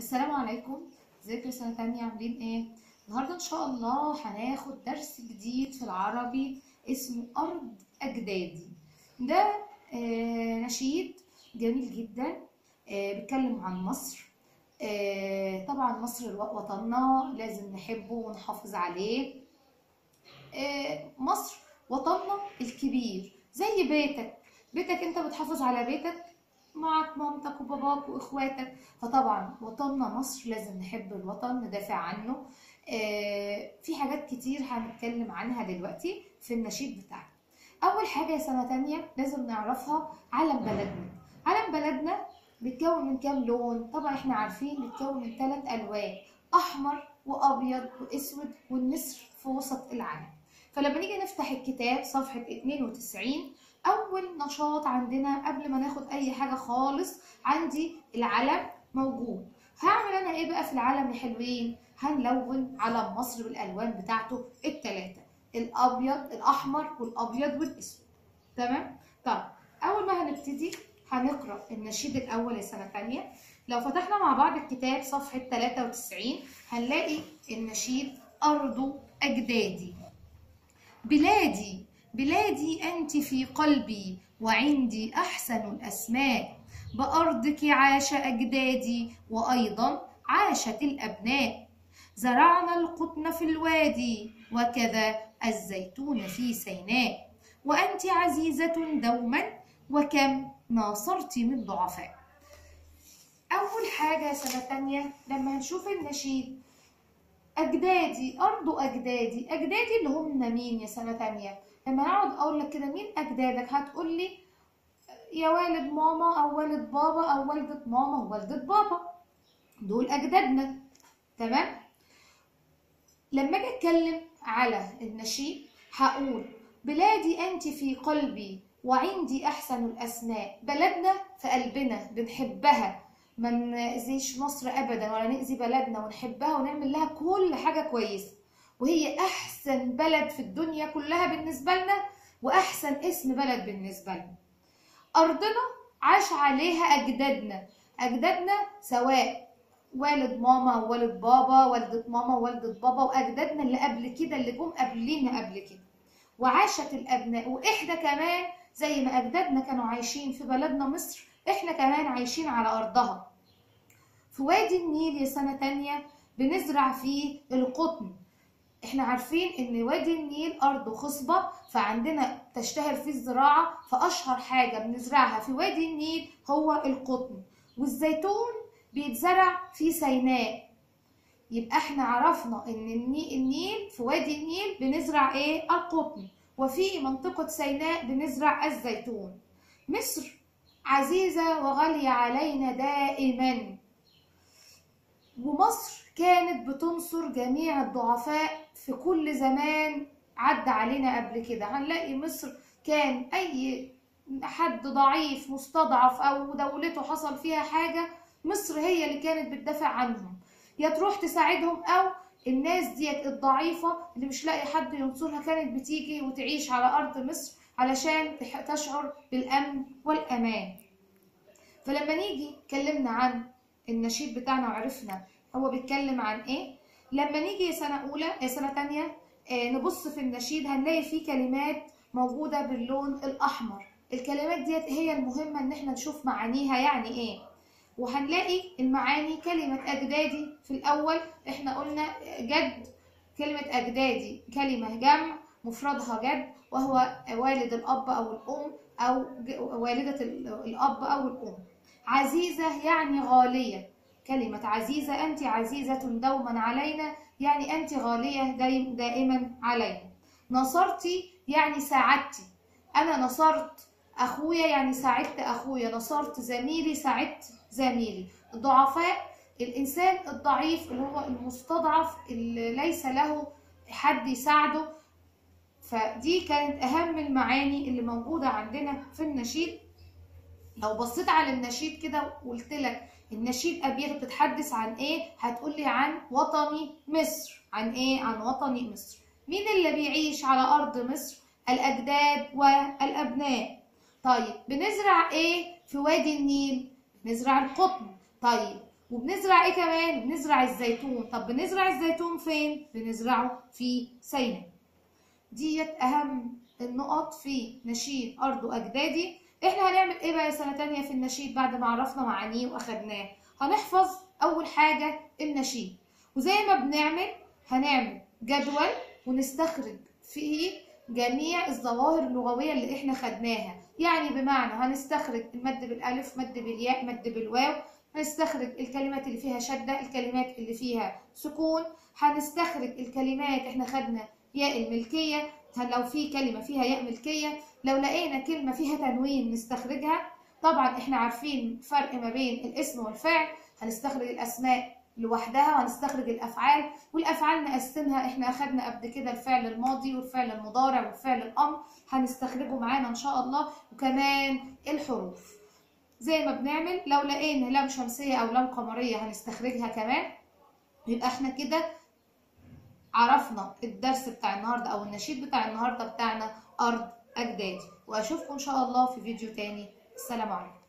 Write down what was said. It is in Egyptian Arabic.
السلام عليكم ازيكم يا سنة تانية عاملين ايه؟ النهاردة ان شاء الله هناخد درس جديد في العربي اسمه أرض أجدادي ده آه نشيد جميل جدا آه بيتكلم عن مصر آه طبعا مصر وطننا لازم نحبه ونحافظ عليه آه مصر وطننا الكبير زي بيتك بيتك انت بتحافظ على بيتك معك مامتك وباباك واخواتك فطبعا وطننا مصر لازم نحب الوطن ندافع عنه آه في حاجات كتير هنتكلم عنها دلوقتي في النشيد بتاعنا اول حاجه يا سنه تانية لازم نعرفها علم بلدنا علم بلدنا بيتكون من كام لون طبعا احنا عارفين بيتكون من ثلاث الوان احمر وابيض واسود والنسر في وسط العلم فلما نيجي نفتح الكتاب صفحه 92 اول نشاط عندنا قبل ما ناخد اي حاجه خالص عندي العلم موجود هعمل انا ايه بقى في العلم يا حلوين هنلون علم مصر بالالوان بتاعته الثلاثه الابيض الاحمر والابيض والاسود تمام طب اول ما هنبتدي هنقرا النشيد الاول لسنه ثانيه لو فتحنا مع بعض الكتاب صفحه 93 هنلاقي النشيد ارض اجدادي بلادي بلادي أنت في قلبي وعندي أحسن الأسماء بأرضك عاش أجدادي وأيضا عاشت الأبناء زرعنا القطن في الوادي وكذا الزيتون في سيناء وأنت عزيزة دوما وكم ناصرت من ضعفاء أول حاجة سنة تانية لما هنشوف النشيد أجدادي أرض أجدادي أجدادي اللي هم مين يا سنة تانية لما اقعد اقول لك كده مين اجدادك هتقول لي يا والد ماما او والد بابا او والدة ماما ووالدة بابا دول اجدادنا تمام لما اجي اتكلم على النشيد هقول بلادي انت في قلبي وعندي احسن الاسماء بلدنا في قلبنا بنحبها ما نأذيش مصر ابدا ولا نأذي بلدنا ونحبها ونعمل لها كل حاجه كويسه وهي احسن بلد في الدنيا كلها بالنسبه لنا واحسن اسم بلد بالنسبه لنا ارضنا عاش عليها اجدادنا اجدادنا سواء والد ماما ووالد بابا والدة ماما ووالدة بابا واجدادنا اللي قبل كده اللي جم قبلينا قبل كده وعاشت الابناء واحنا كمان زي ما اجدادنا كانوا عايشين في بلدنا مصر احنا كمان عايشين على ارضها في وادي النيل يا سنه تانية بنزرع فيه القطن احنا عارفين ان وادي النيل ارض خصبة فعندنا تشتهر فيه الزراعة فاشهر حاجة بنزرعها في وادي النيل هو القطن والزيتون بيتزرع في سيناء يبقى احنا عرفنا ان النيل في وادي النيل بنزرع ايه القطن وفي منطقة سيناء بنزرع الزيتون مصر عزيزة وغالية علينا دائما ومصر كانت بتنصر جميع الضعفاء في كل زمان عدى علينا قبل كده هنلاقي مصر كان اي حد ضعيف مستضعف او دولته حصل فيها حاجة مصر هي اللي كانت بتدافع عنهم يا تروح تساعدهم او الناس ديت الضعيفة اللي مش لاقي حد ينصرها كانت بتيجي وتعيش على ارض مصر علشان تشعر بالامن والامان فلما نيجي اتكلمنا عن النشيد بتاعنا وعرفنا هو بيتكلم عن ايه لما نيجي سنة أولى سنة تانية آه نبص في النشيد هنلاقي فيه كلمات موجودة باللون الأحمر الكلمات ديت هي المهمة إن احنا نشوف معانيها يعني ايه وهنلاقي المعاني كلمة أجدادي في الأول احنا قلنا جد كلمة أجدادي كلمة جمع مفردها جد وهو والد الأب أو الأم أو والدة الأب أو الأم عزيزة يعني غالية كلمة عزيزة أنت عزيزة دوما علينا يعني أنت غالية دايم دائما علينا نصرتي يعني ساعدتي أنا نصرت أخويا يعني ساعدت أخويا نصرت زميلي ساعدت زميلي الضعفاء الإنسان الضعيف اللي هو المستضعف اللي ليس له حد يساعده فدي كانت أهم المعاني اللي موجودة عندنا في النشيد لو بصيت على النشيد كده وقلت لك النشيد أبيات بتتحدث عن إيه؟ هتقولي عن وطني مصر عن إيه؟ عن وطني مصر مين اللي بيعيش على أرض مصر؟ الأجداد والأبناء طيب بنزرع إيه في وادي النيل؟ نزرع القطن طيب وبنزرع ايه كمان بنزرع الزيتون طب بنزرع الزيتون فين بنزرعه في سيناء ديت اهم النقط في نشيد ارض واجدادي احنا هنعمل ايه بقى سنه تانية في النشيد بعد ما عرفنا معانيه واخدناه هنحفظ اول حاجه النشيد وزي ما بنعمل هنعمل جدول ونستخرج فيه جميع الظواهر اللغويه اللي احنا خدناها يعني بمعنى هنستخرج المد بالالف مد بالياء مد بالواو هنستخرج الكلمات اللي فيها شده الكلمات اللي فيها سكون هنستخرج الكلمات احنا خدنا ياء الملكيه لو في كلمه فيها ياء ملكيه لو لقينا كلمه فيها تنوين نستخرجها طبعا احنا عارفين فرق ما بين الاسم والفعل هنستخرج الاسماء لوحدها وهنستخرج الافعال والافعال نقسمها احنا اخدنا قبل كده الفعل الماضي والفعل المضارع والفعل الامر هنستخرجه معانا ان شاء الله وكمان الحروف زي ما بنعمل لو لقينا لام شمسيه او لام قمريه هنستخرجها كمان يبقى احنا كده عرفنا الدرس بتاع النهارده او النشيد بتاع النهارده بتاعنا ارض اجدادي واشوفكم ان شاء الله في فيديو تاني السلام عليكم